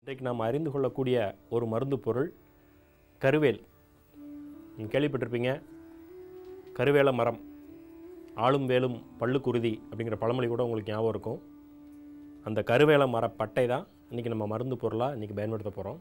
இன்றைக்கு நாம் அறிந்து கொள்ளக்கூடிய ஒரு மருந்து பொருள் கருவேல் நீங்கள் கேள்விப்பட்டிருப்பீங்க கருவேல மரம் ஆளும் வேலும் பல்லு குருதி அப்படிங்கிற பழமொழி கூட உங்களுக்கு ஞாபகம் இருக்கும் அந்த கருவேல மர பட்டை தான் இன்றைக்கி நம்ம மருந்து பொருளாக இன்றைக்கி பயன்படுத்த போகிறோம்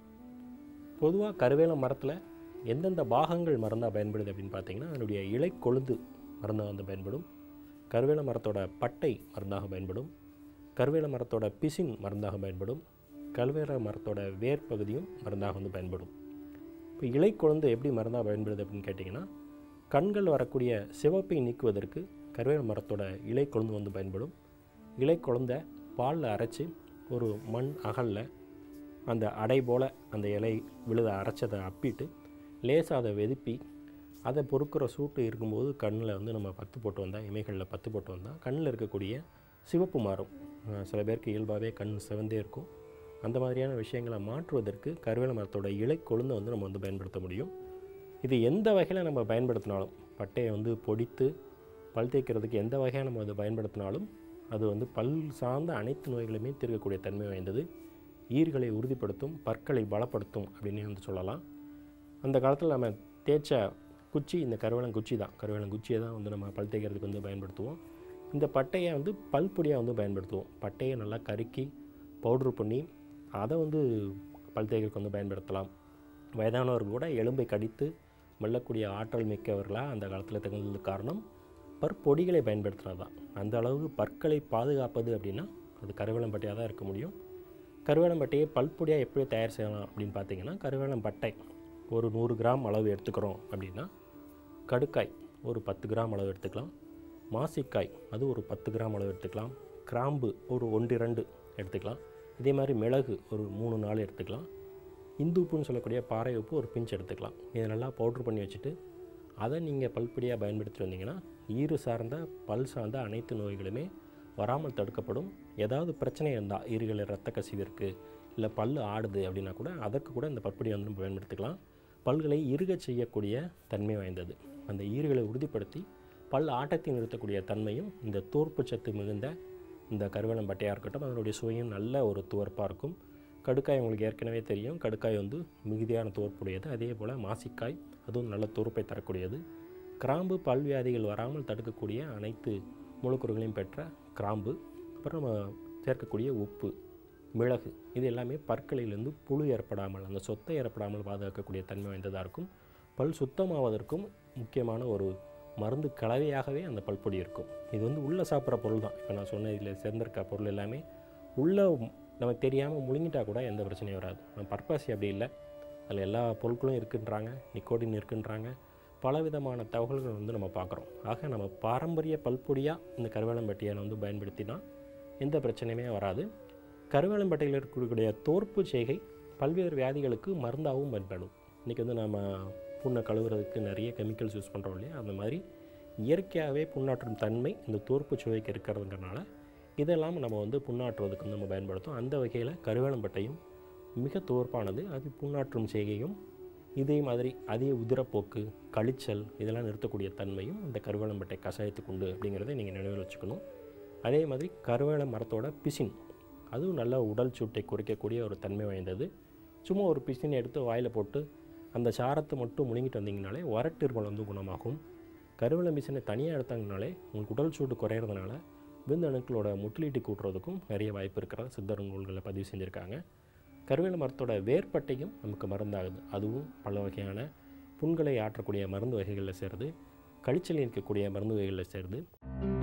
பொதுவாக கருவேல மரத்தில் எந்தெந்த பாகங்கள் மருந்தாக பயன்படுது அப்படின்னு பார்த்தீங்கன்னா அதனுடைய இலை கொழுந்து மருந்தாக வந்து பயன்படும் கருவேல மரத்தோட பட்டை மருந்தாக பயன்படும் கருவேல மரத்தோட பிசின் மருந்தாக பயன்படும் கருவேல மரத்தோட வேர் பகுதியும் மருந்தாக வந்து பயன்படும் இப்போ இலை கொழுந்து எப்படி மருந்தாக பயன்படுது அப்படின்னு கேட்டிங்கன்னா கண்கள் வரக்கூடிய சிவப்பை நீக்குவதற்கு கருவேல மரத்தோட இலை கொழுந்து வந்து பயன்படும் இலை கொழுந்தை பாலில் அரைச்சி ஒரு மண் அகலில் அந்த அடை போல் அந்த இலை விழுத அரைச்சதை அப்பிட்டு லேசாக அதை வெதுப்பி அதை பொறுக்கிற சூட்டு இருக்கும்போது கண்ணில் வந்து நம்ம பத்து போட்டு வந்தால் இமைகளில் பத்து போட்டு வந்தால் கண்ணில் இருக்கக்கூடிய சிவப்பு மாறும் அஹ் சில பேருக்கு இயல்பாகவே கண் சிவந்தே இருக்கும் அந்த மாதிரியான விஷயங்களை மாற்றுவதற்கு கருவேல மரத்தோட இலை கொழுந்தை வந்து நம்ம வந்து பயன்படுத்த முடியும் இது எந்த வகையில் நம்ம பயன்படுத்தினாலும் பட்டையை வந்து பொடித்து பல் தேய்க்கிறதுக்கு எந்த வகையாக நம்ம அதை பயன்படுத்தினாலும் அது வந்து பல் சார்ந்த அனைத்து நோய்களுமே தீர்க்கக்கூடிய தன்மை வாய்ந்தது ஈர்களை உறுதிப்படுத்தும் பற்களை பலப்படுத்தும் அப்படின்னு வந்து சொல்லலாம் அந்த காலத்தில் நம்ம தேய்ச்ச குச்சி இந்த கருவேலங்குச்சி தான் கருவேலங்குச்சியை தான் வந்து நம்ம பல் தேய்க்கிறதுக்கு வந்து பயன்படுத்துவோம் இந்த பட்டையை வந்து பல் பொடியாக வந்து பயன்படுத்துவோம் பட்டையை நல்லா கருக்கி பவுட்ரு பண்ணி அதை வந்து பல் தேய்க்கிறதுக்கு வந்து பயன்படுத்தலாம் வயதானவர்கள் கூட எலும்பை கடித்து மெல்லக்கூடிய ஆற்றல் மிக்கவர்களாக அந்த காலத்தில் திகழ்ந்ததுக்கு காரணம் பற்பொடிகளை பயன்படுத்துகிறது தான் அந்த அளவுக்கு பற்களை பாதுகாப்பது அப்படின்னா அது கருவேலம்பட்டையாக தான் இருக்க முடியும் கருவேலம்பட்டையை பல்பொடியாக எப்படி தயார் செய்யலாம் அப்படின்னு பார்த்தீங்கன்னா கருவேலம்பட்டை ஒரு நூறு கிராம் அளவு எடுத்துக்கிறோம் அப்படின்னா கடுக்காய் ஒரு பத்து கிராம் அளவு எடுத்துக்கலாம் மாசிக்காய் அது ஒரு பத்து கிராம் அளவு எடுத்துக்கலாம் கிராம்பு ஒரு ஒன்று ரெண்டு எடுத்துக்கலாம் இதே மாதிரி மிளகு ஒரு மூணு நாலு எடுத்துக்கலாம் இந்து உப்புன்னு சொல்லக்கூடிய பாறை உப்பு ஒரு பிஞ்ச் எடுத்துக்கலாம் இதை நல்லா பவுட்ரு பண்ணி வச்சுட்டு அதை நீங்கள் பல்படியாக பயன்படுத்திட்டு வந்தீங்கன்னா ஈறு சார்ந்த பல் சார்ந்த அனைத்து நோய்களுமே வராமல் தடுக்கப்படும் ஏதாவது பிரச்சனை இருந்தால் ஈறுகளில் ரத்த கசிவு இருக்குது இல்லை பல் ஆடுது அப்படின்னா கூட அதற்கு கூட இந்த பற்படியை வந்து நம்ம பயன்படுத்திக்கலாம் பல்களை இறுகச் செய்யக்கூடிய தன்மை வாய்ந்தது அந்த ஈறுகளை உறுதிப்படுத்தி பல் ஆட்டத்தை நிறுத்தக்கூடிய தன்மையும் இந்த தோற்பு சத்து மிகுந்த இந்த கருவேலம் பட்டையாக இருக்கட்டும் அதனுடைய சுவையும் நல்ல ஒரு துவர்ப்பாக இருக்கும் கடுக்காய் உங்களுக்கு ஏற்கனவே தெரியும் கடுக்காய் வந்து மிகுதியான துவர்ப்புடையது அதே போல் மாசிக்காய் அதுவும் நல்ல துவர்ப்பை தரக்கூடியது கிராம்பு பல்வியாதிகள் வராமல் தடுக்கக்கூடிய அனைத்து மூலக்கூறுகளையும் பெற்ற கிராம்பு அப்புறம் நம்ம சேர்க்கக்கூடிய உப்பு மிளகு இது எல்லாமே பற்களிலிருந்து புழு ஏற்படாமல் அந்த சொத்தை ஏற்படாமல் பாதுகாக்கக்கூடிய தன்மை வாய்ந்ததாக இருக்கும் பல் சுத்தமாவதற்கும் முக்கியமான ஒரு மருந்து கலவையாகவே அந்த பல்பொடி இருக்கும் இது வந்து உள்ளே சாப்பிட்ற பொருள் தான் இப்போ நான் சொன்ன இதில் சேர்ந்திருக்க பொருள் எல்லாமே உள்ளே நமக்கு தெரியாமல் முழுங்கிட்டா கூட எந்த பிரச்சனையும் வராது நம்ம பர்பாசி அப்படி இல்லை அதில் எல்லா பொருட்களும் இருக்குன்றாங்க நிக்கோடின் இருக்குன்றாங்க பலவிதமான தகவல்கள் வந்து நம்ம பார்க்குறோம் ஆக நம்ம பாரம்பரிய பல்பொடியாக இந்த கருவேலம்பட்டியை வந்து பயன்படுத்தினா எந்த பிரச்சனையுமே வராது கருவேலம்பட்டையில் இருக்கக்கூடிய தோற்பு செய்கை பல்வேறு வியாதிகளுக்கு மருந்தாகவும் பயன்படும் இன்றைக்கி வந்து நம்ம புண்ணை கழுவுறதுக்கு நிறைய கெமிக்கல்ஸ் யூஸ் பண்ணுறோம் இல்லையா அந்த மாதிரி இயற்கையாகவே புண்ணாற்றும் தன்மை இந்த தோற்பு சுவைக்கு இருக்கிறதுங்கிறனால இதெல்லாம் நம்ம வந்து புண்ணாற்றுவதற்கு வந்து நம்ம பயன்படுத்தும் அந்த வகையில் கருவேலம்பட்டையும் மிக தோற்பானது அது புண்ணாற்றும் செய்கையும் இதே மாதிரி அதிக உதிரப்போக்கு கழிச்சல் இதெல்லாம் நிறுத்தக்கூடிய தன்மையும் இந்த கருவேலம்பட்டை கஷாயத்துக்கு உண்டு அப்படிங்கிறத நீங்கள் நினைவில் வச்சுக்கணும் அதே மாதிரி கருவேல மரத்தோட பிசின் அதுவும் நல்ல உடல் சூட்டை குறைக்கக்கூடிய ஒரு தன்மை வாய்ந்தது சும்மா ஒரு பிசினை எடுத்து வாயில் போட்டு அந்த சாரத்தை மட்டும் முழுங்கிட்டு வந்தீங்கனாலே வறட்டிருமல் வந்து குணமாகும் கருவேல பிசினை தனியாக எடுத்தாங்கனாலே உங்களுக்கு உடல் சூட்டு குறையிறதுனால விந்தணுக்களோட முட்டிலிட்டி கூட்டுறதுக்கும் நிறைய வாய்ப்பு இருக்கிறதா சித்தர் நூல்களில் பதிவு செஞ்சுருக்காங்க கருவேல மரத்தோட வேர்பட்டையும் நமக்கு மருந்தாகுது அதுவும் பல வகையான புண்களை ஆற்றக்கூடிய மருந்து வகைகளில் சேருது கழிச்சல் இருக்கக்கூடிய மருந்து வகைகளில் சேருது